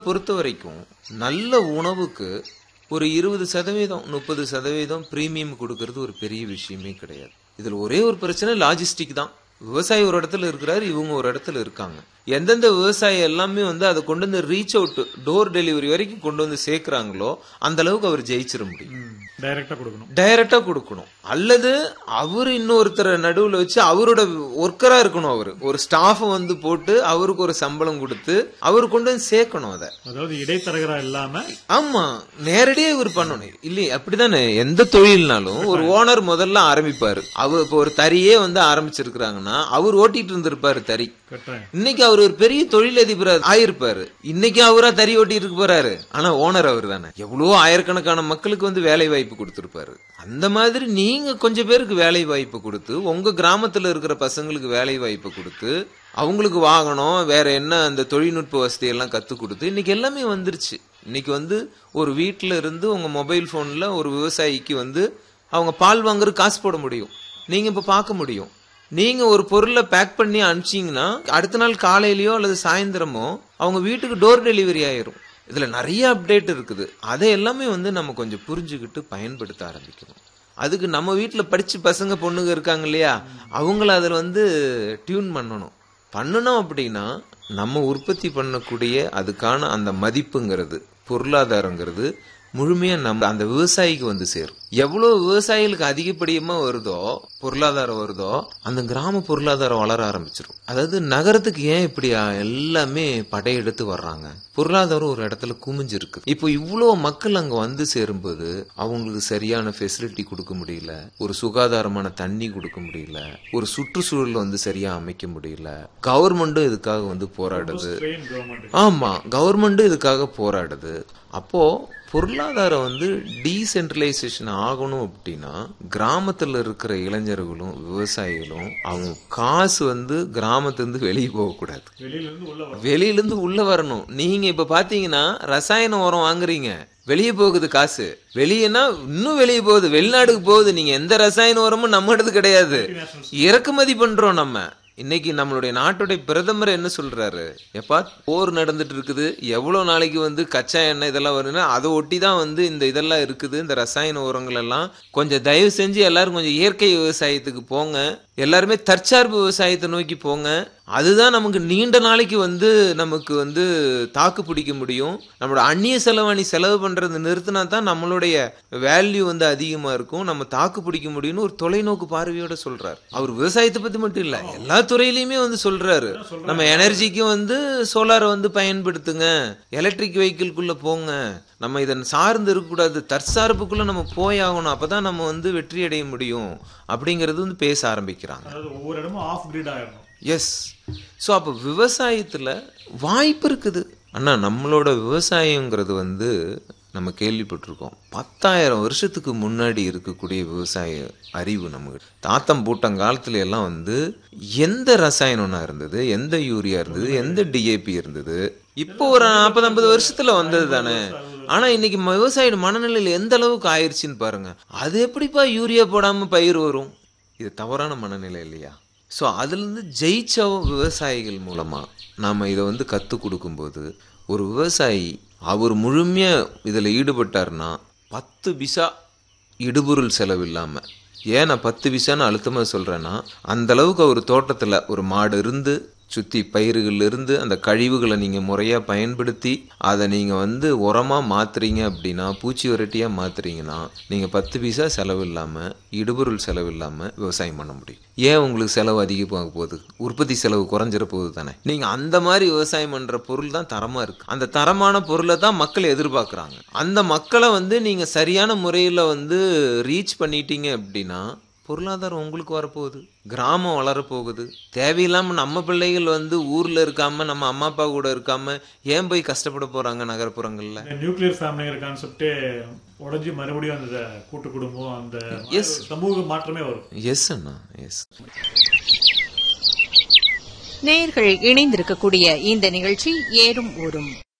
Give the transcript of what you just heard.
பொறுத்த வரைக்கும் நல்ல உணவுக்கு ஒரு இருபது சதவீதம் முப்பது சதவீதம் பிரீமியம் கொடுக்கறது ஒரு பெரிய விஷயமே கிடையாது இதுல ஒரே ஒரு பிரச்சனை லாஜிஸ்டிக் தான் விவசாயி ஒரு இடத்துல இருக்கிறாரு இவங்க ஒரு இடத்துல இருக்காங்க எந்தெந்த விவசாயி எல்லாமே வந்து அதை கொண்டு வந்து ரீச் அவுட் டோர் டெலிவரி வரைக்கும் கொண்டு வந்து சேர்க்கறாங்களோ அந்த அளவுக்கு அவர் ஜெயிச்சிட முடியும் டைரக்டா கொடுக்கணும் டைரக்டா கொடுக்கணும் அல்லது அவர் இன்னொருத்தரை நடுவுல வச்சு அவரோட ஒர்க்கரா இருக்கணும் அவரு ஒரு ஸ்டாஃப் வந்து போட்டு அவருக்கு ஒரு சம்பளம் கொடுத்து அவர் கொண்டு வந்து சேர்க்கணும் அதை அதாவது இடைத்தரகரா இல்லாம ஆமா நேரடியா இவர் பண்ணணும் இல்லையே அப்படிதானே எந்த தொழில்னாலும் ஒரு ஓனர் முதல்ல ஆரம்பிப்பாரு அவர் இப்போ ஒரு தறியே வந்து ஆரம்பிச்சிருக்கிறாங்கன்னா அவர் ஓட்டிட்டு இருந்திருப்பாரு தறி கட்டுறேன் இன்னைக்கு அவர் ஒரு பெரிய தொழிலதிபர் ஆயிருப்பாரு இன்னைக்கு அவரா தறி ஓட்டிட்டு இருக்க போறாரு ஆனா ஓனர் அவர் தானே எவ்வளவோ ஆயிரக்கணக்கான மக்களுக்கு வந்து வேலை வாய்ப்பு கொடுத்திருப்பாரு அந்த மாதிரி நீங்க கொஞ்சம் பேருக்கு வேலை வாய்ப்பு கொடுத்து உங்க கிராமத்துல இருக்கிற பசங்களுக்கு வேலை வாய்ப்பு கொடுத்து அவங்களுக்கு வாகனம் வேற என்ன அந்த தொழில்நுட்ப வசதி எல்லாம் கத்து கொடுத்து இன்னைக்கு எல்லாமே வந்துருச்சு இன்னைக்கு வந்து ஒரு வீட்ல இருந்து உங்க மொபைல் போன்ல ஒரு விவசாயிக்கு வந்து அவங்க பால் வாங்குற காசு போட முடியும் நீங்க இப்ப பார்க்க முடியும் நீங்க ஒரு பொருளை பேக் பண்ணி அனுப்பிச்சீங்கன்னா அடுத்த நாள் காலையிலயோ அல்லது சாயந்தரமோ அவங்க வீட்டுக்கு டோர் டெலிவரி ஆயிரும் இதுல நிறைய அப்டேட் இருக்குது அதை எல்லாமே வந்து நம்ம கொஞ்சம் புரிஞ்சுக்கிட்டு பயன்படுத்த ஆரம்பிக்கணும் அதுக்கு நம்ம வீட்டுல படிச்சு பசங்க பொண்ணுங்க இருக்காங்க இல்லையா அவங்கள அதில் வந்து டியூன் பண்ணணும் பண்ணணும் அப்படின்னா நம்ம உற்பத்தி பண்ணக்கூடிய அதுக்கான அந்த மதிப்புங்கிறது பொருளாதாரங்கிறது முழுமையா நம்ம அந்த விவசாயிக்கு வந்து சேரும் எவ்வளவு விவசாயிகளுக்கு அதிகப்படியமா வருதோ பொருளாதாரம் வருதோ அந்த கிராம பொருளாதாரம் வளர ஆரம்பிச்சிடும் அதாவது நகரத்துக்கு ஏன் இப்படி எல்லாமே படையெடுத்து வர்றாங்க பொருளாதாரம் ஒரு இடத்துல குமிஞ்சு இருக்கு இப்போ இவ்வளவு மக்கள் அங்க வந்து சேரும்போது அவங்களுக்கு சரியான ஃபெசிலிட்டி கொடுக்க முடியல ஒரு சுகாதாரமான தண்ணி கொடுக்க முடியல ஒரு சுற்றுச்சூழல் வந்து சரியா அமைக்க முடியல கவர்மெண்ட்டும் இதுக்காக வந்து போராடுது ட்ரெயின் கவர்மெண்ட் ஆமா கவர்மெண்ட் இதுக்காக போராடுது அப்போ பொருளாதாரம் வந்து டீசென்ட்ரலைசேஷன் ஆகணும் அப்படின்னா கிராமத்துல இருக்கிற இளைஞர்களும் விவசாயிகளும் அவங்க காசு வந்து கிராமத்திலிருந்து வெளியே போகக்கூடாது வெளியில இருந்து உள்ள வர வெளியில இருந்து உள்ள வரணும் நீங்க இப்ப பாத்தீங்கன்னா ரசாயன உரம் வாங்குறீங்க வெளியே போகுது காசு வெளியேனா இன்னும் வெளியே போகுது வெளிநாடுக்கு போகுது நீங்க எந்த ரசாயன உரமும் நம்ம இடத்து கிடையாது இறக்குமதி பண்றோம் நம்ம இன்னைக்கு நம்மளுடைய நாட்டுடைய பிரதமர் என்ன சொல்றாரு எப்பா போர் நடந்துட்டு இருக்குது எவ்வளவு நாளைக்கு வந்து கச்சா எண்ணெய் இதெல்லாம் வருதுன்னா அதை ஒட்டி தான் வந்து இந்த இதெல்லாம் இருக்குது இந்த ரசாயன உரங்கள் எல்லாம் கொஞ்சம் தயவு செஞ்சு எல்லாரும் கொஞ்சம் இயற்கை விவசாயத்துக்கு போங்க எல்லாருமே தற்சார்பு விவசாயத்தை நோக்கி போங்க அதுதான் நமக்கு நீண்ட நாளைக்கு வந்து நமக்கு வந்து தாக்கு பிடிக்க முடியும் நம்மளோட அந்நிய செலவாணி செலவு பண்றது நிறுத்தினா தான் நம்மளுடைய வேல்யூ வந்து அதிகமா இருக்கும் நம்ம தாக்கு பிடிக்க முடியும்னு ஒரு தொலைநோக்கு பார்வையோட சொல்றாரு அவர் விவசாயத்தை பத்தி மட்டும் இல்ல எல்லா துறையிலயுமே வந்து சொல்றாரு நம்ம எனர்ஜிக்கும் வந்து சோலாரை வந்து பயன்படுத்துங்க எலக்ட்ரிக் வெஹிக்கிள்குள்ள போங்க நம்ம இதன் சார்ந்து இருக்கக்கூடாது தற்சார்புக்குள்ள நம்ம போய் ஆகணும் அப்பதான் நம்ம வந்து வெற்றி அடைய முடியும் அப்படிங்கிறது வந்து பேச ஆரம்பிக்கிறாங்க அதாவது ஒவ்வொரு இடமும் ஆஃப் கிரிட் ஆயிடணும் எஸ் ஸோ அப்போ விவசாயத்தில் வாய்ப்பு இருக்குது அண்ணா நம்மளோட விவசாயங்கிறது வந்து நம்ம கேள்விப்பட்டிருக்கோம் பத்தாயிரம் வருஷத்துக்கு முன்னாடி இருக்கக்கூடிய விவசாய அறிவு நமக்கு தாத்தம் பூட்டங்காலத்துல எல்லாம் வந்து எந்த ரசாயனம்னா இருந்தது எந்த யூரியா இருந்தது எந்த டிஏபி இருந்தது இப்போ ஒரு நாற்பது ஐம்பது வருஷத்துல வந்தது தானே ஆனா இன்னைக்கு ம- விவசாய மனநிலையில் எந்த அளவுக்கு ஆயிருச்சுன்னு பாருங்க அது எப்படிப்பா யூரியா போடாம பயிர் வரும் இது தவறான மனநிலை இல்லையா ஸோ அதுலேருந்து ஜெயிச்ச விவசாயிகள் மூலமாக நாம் இதை வந்து கற்றுக் கொடுக்கும்போது ஒரு விவசாயி அவர் முழுமையாக இதில் ஈடுபட்டார்னா பத்து பிசா இடுபொருள் செலவு இல்லாமல் ஏன் நான் பத்து பிசான்னு அழுத்தமாக சொல்கிறேன்னா அந்த அளவுக்கு அவர் தோட்டத்தில் ஒரு மாடு இருந்து சுற்றி பயிர்கள் இருந்து அந்த கழிவுகளை நீங்கள் முறையாக பயன்படுத்தி அதை நீங்கள் வந்து உரமாக மாற்றுறீங்க அப்படின்னா பூச்சி விரட்டியாக மாற்றுறீங்கன்னா நீங்கள் பத்து பைசா செலவு இல்லாமல் இடுபொருள் செலவு இல்லாமல் விவசாயம் பண்ண முடியும் ஏன் உங்களுக்கு செலவு அதிகமாக போகுது உற்பத்தி செலவு குறைஞ்சிட போகுது தானே நீங்கள் அந்த மாதிரி விவசாயம் பண்ணுற பொருள் தான் தரமாக இருக்குது அந்த தரமான பொருளை தான் மக்கள் எதிர்பார்க்குறாங்க அந்த மக்களை வந்து நீங்கள் சரியான முறையில் வந்து ரீச் பண்ணிட்டீங்க அப்படின்னா பொருளாதாரம் உங்களுக்கு வரப்போகுது கிராமம் வளரப்போகுது தேவையில்லாம நம்ம பிள்ளைகள் வந்து ஊர்ல இருக்காம நம்ம அம்மா அப்பா கூட இருக்காம ஏன் போய் கஷ்டப்பட போறாங்க நகர்ப்புறங்கள்ல இந்த நியூக்ளியர் ஃபேமிலிங்கிற கான்செப்டே உடைஞ்சு மறுபடியும் அந்த கூட்டு குடும்பம் அந்த Yes. சமூக மாற்றமே வரும் எஸ் அண்ணா எஸ் நேயர்கள் இணைந்திருக்கக்கூடிய இந்த நிகழ்ச்சி ஏறும் ஊரும்